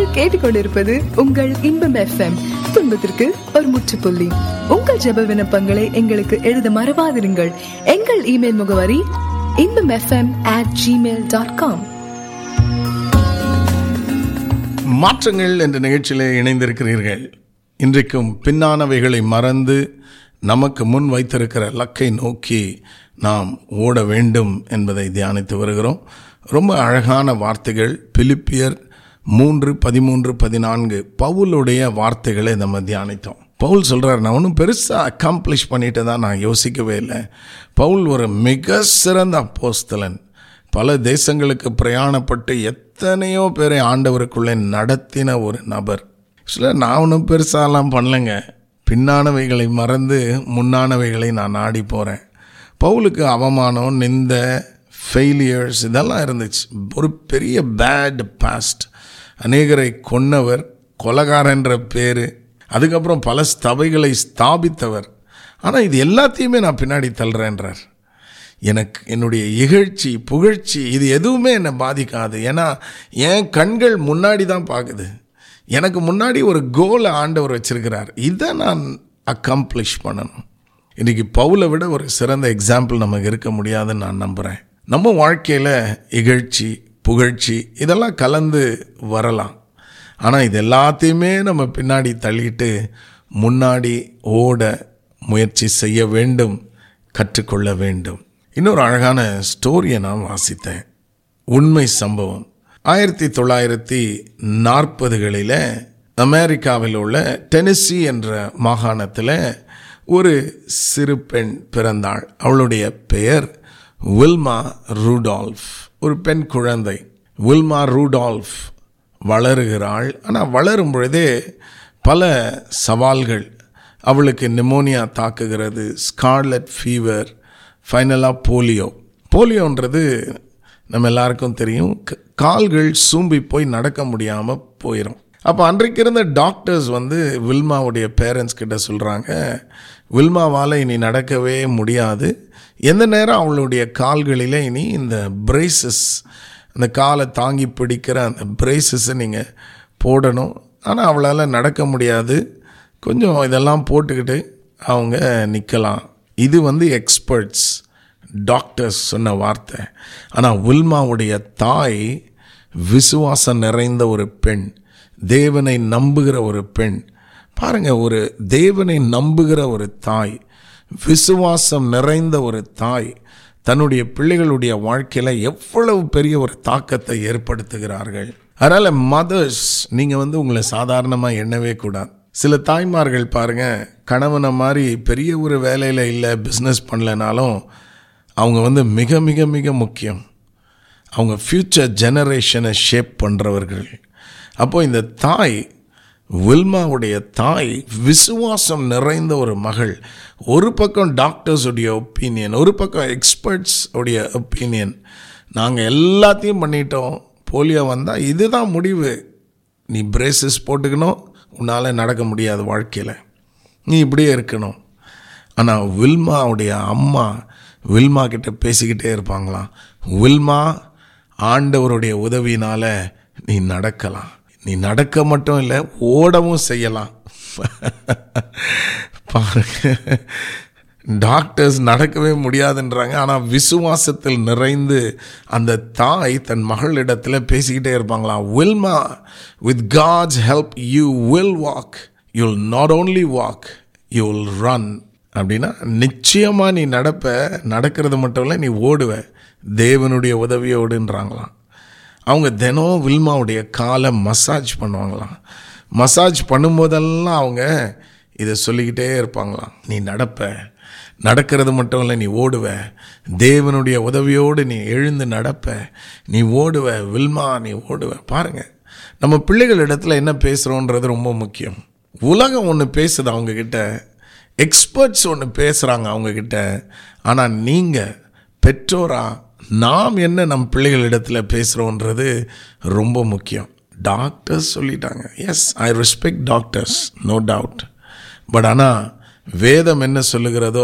நீங்கள் கேட்டுக்கொண்டிருப்பது உங்கள் இன்பம் எஃப்எம் துன்பத்திற்கு ஒரு முற்றுப்புள்ளி உங்கள் ஜெப விண்ணப்பங்களை எங்களுக்கு எழுத மறவாதிருங்கள் எங்கள் இமெயில் முகவரி Inbam FM at Gmail dot com மாற்றங்கள் என்ற நிகழ்ச்சியிலே இணைந்திருக்கிறீர்கள் இன்றைக்கும் பின்னானவைகளை மறந்து நமக்கு முன் வைத்திருக்கிற லக்கை நோக்கி நாம் ஓட வேண்டும் என்பதை தியானித்து வருகிறோம் ரொம்ப அழகான வார்த்தைகள் பிலிப்பியர் மூன்று பதிமூன்று பதினான்கு பவுலுடைய வார்த்தைகளை நம்ம தியானித்தோம் பவுல் சொல்கிறார் நான் ஒன்றும் பெருசாக அக்காம்ப்ளிஷ் பண்ணிட்டு தான் நான் யோசிக்கவே இல்லை பவுல் ஒரு மிக சிறந்த அப்போஸ்தலன் பல தேசங்களுக்கு பிரயாணப்பட்டு எத்தனையோ பேரை ஆண்டவருக்குள்ளே நடத்தின ஒரு நபர் சில நான் ஒன்றும் பெருசாலாம் பண்ணலைங்க பின்னானவைகளை மறந்து முன்னானவைகளை நான் நாடி போகிறேன் பவுலுக்கு அவமானம் நிந்த ஃபெயிலியர்ஸ் இதெல்லாம் இருந்துச்சு ஒரு பெரிய பேட் பாஸ்ட் அநேகரை கொன்னவர் கொலகாரன்ற பேர் அதுக்கப்புறம் பல ஸ்தபைகளை ஸ்தாபித்தவர் ஆனால் இது எல்லாத்தையுமே நான் பின்னாடி தள்ளுறேன்றார் எனக்கு என்னுடைய இகழ்ச்சி புகழ்ச்சி இது எதுவுமே என்னை பாதிக்காது ஏன்னா என் கண்கள் முன்னாடி தான் பார்க்குது எனக்கு முன்னாடி ஒரு கோலை ஆண்டவர் வச்சிருக்கிறார் இதை நான் அக்கம்ப்ளிஷ் பண்ணணும் இன்றைக்கி பவுலை விட ஒரு சிறந்த எக்ஸாம்பிள் நமக்கு இருக்க முடியாதுன்னு நான் நம்புகிறேன் நம்ம வாழ்க்கையில் இகழ்ச்சி புகழ்ச்சி இதெல்லாம் கலந்து வரலாம் ஆனால் இது எல்லாத்தையுமே நம்ம பின்னாடி தள்ளிட்டு முன்னாடி ஓட முயற்சி செய்ய வேண்டும் கற்றுக்கொள்ள வேண்டும் இன்னொரு அழகான ஸ்டோரியை நான் வாசித்தேன் உண்மை சம்பவம் ஆயிரத்தி தொள்ளாயிரத்தி நாற்பதுகளில் அமெரிக்காவில் உள்ள டெனிசி என்ற மாகாணத்தில் ஒரு சிறு பெண் பிறந்தாள் அவளுடைய பெயர் வில்மா ரூடால்ஃப் ஒரு பெண் குழந்தை வில்மா ரூடால்ஃப் வளருகிறாள் ஆனால் வளரும் பொழுதே பல சவால்கள் அவளுக்கு நிமோனியா தாக்குகிறது ஸ்கார்லட் ஃபீவர் ஃபைனலாக போலியோ போலியோன்றது நம்ம எல்லாருக்கும் தெரியும் க- கால்கள் சூம்பி போய் நடக்க முடியாமல் போயிடும் அப்போ அன்றைக்கு இருந்த டாக்டர்ஸ் வந்து வில்மாவுடைய பேரண்ட்ஸ் கிட்ட சொல்கிறாங்க வில்மாவால் இனி நடக்கவே முடியாது எந்த நேரம் அவளுடைய கால்களில் இனி இந்த பிரேசஸ் அந்த காலை தாங்கி பிடிக்கிற அந்த பிரேசஸை நீங்கள் போடணும் ஆனால் அவளால் நடக்க முடியாது கொஞ்சம் இதெல்லாம் போட்டுக்கிட்டு அவங்க நிற்கலாம் இது வந்து எக்ஸ்பர்ட்ஸ் டாக்டர்ஸ் சொன்ன வார்த்தை ஆனால் வில்மாவுடைய தாய் விசுவாசம் நிறைந்த ஒரு பெண் தேவனை நம்புகிற ஒரு பெண் பாருங்க ஒரு தேவனை நம்புகிற ஒரு தாய் விசுவாசம் நிறைந்த ஒரு தாய் தன்னுடைய பிள்ளைகளுடைய வாழ்க்கையில் எவ்வளவு பெரிய ஒரு தாக்கத்தை ஏற்படுத்துகிறார்கள் அதனால் மதர்ஸ் நீங்கள் வந்து உங்களை சாதாரணமாக எண்ணவே கூடாது சில தாய்மார்கள் பாருங்க கணவனை மாதிரி பெரிய ஒரு வேலையில் இல்லை பிஸ்னஸ் பண்ணலைனாலும் அவங்க வந்து மிக மிக மிக முக்கியம் அவங்க ஃப்யூச்சர் ஜெனரேஷனை ஷேப் பண்ணுறவர்கள் அப்போ இந்த தாய் வில்மாவுடைய தாய் விசுவாசம் நிறைந்த ஒரு மகள் ஒரு பக்கம் டாக்டர்ஸ் உடைய ஒப்பீனியன் ஒரு பக்கம் எக்ஸ்பர்ட்ஸ் உடைய ஒப்பீனியன் நாங்கள் எல்லாத்தையும் பண்ணிட்டோம் போலியோ வந்தால் இதுதான் முடிவு நீ பிரேசஸ் போட்டுக்கணும் உன்னால் நடக்க முடியாது வாழ்க்கையில் நீ இப்படியே இருக்கணும் ஆனால் வில்மாவுடைய அம்மா வில்மா கிட்ட பேசிக்கிட்டே இருப்பாங்களாம் வில்மா ஆண்டவருடைய உதவியினால் நீ நடக்கலாம் நீ நடக்க மட்டும் இல்லை ஓடவும் செய்யலாம் பாருங்க டாக்டர்ஸ் நடக்கவே முடியாதுன்றாங்க ஆனால் விசுவாசத்தில் நிறைந்து அந்த தாய் தன் மகளிடத்தில் பேசிக்கிட்டே இருப்பாங்களாம் Wilma with God's help you will walk you'll not only walk you will run அப்படின்னா நிச்சயமாக நீ நடப்ப நடக்கிறது மட்டும் இல்லை நீ ஓடுவ தேவனுடைய உதவியோடுன்றாங்களாம் அவங்க தினம் வில்மாவுடைய காலை மசாஜ் பண்ணுவாங்களாம் மசாஜ் பண்ணும்போதெல்லாம் அவங்க இதை சொல்லிக்கிட்டே இருப்பாங்களாம் நீ நடப்ப நடக்கிறது மட்டும் இல்லை நீ ஓடுவ தேவனுடைய உதவியோடு நீ எழுந்து நடப்ப நீ ஓடுவ வில்மா நீ ஓடுவ பாருங்க நம்ம பிள்ளைகள் இடத்துல என்ன பேசுகிறோன்றது ரொம்ப முக்கியம் உலகம் ஒன்று பேசுது அவங்கக்கிட்ட எக்ஸ்பர்ட்ஸ் ஒன்று பேசுகிறாங்க அவங்கக்கிட்ட ஆனால் நீங்கள் பெற்றோரா நாம் என்ன நம் பிள்ளைகளிடத்தில் பேசுகிறோன்றது ரொம்ப முக்கியம் டாக்டர்ஸ் சொல்லிட்டாங்க yes I respect doctors no doubt but ஆனால் வேதம் என்ன சொல்லுகிறதோ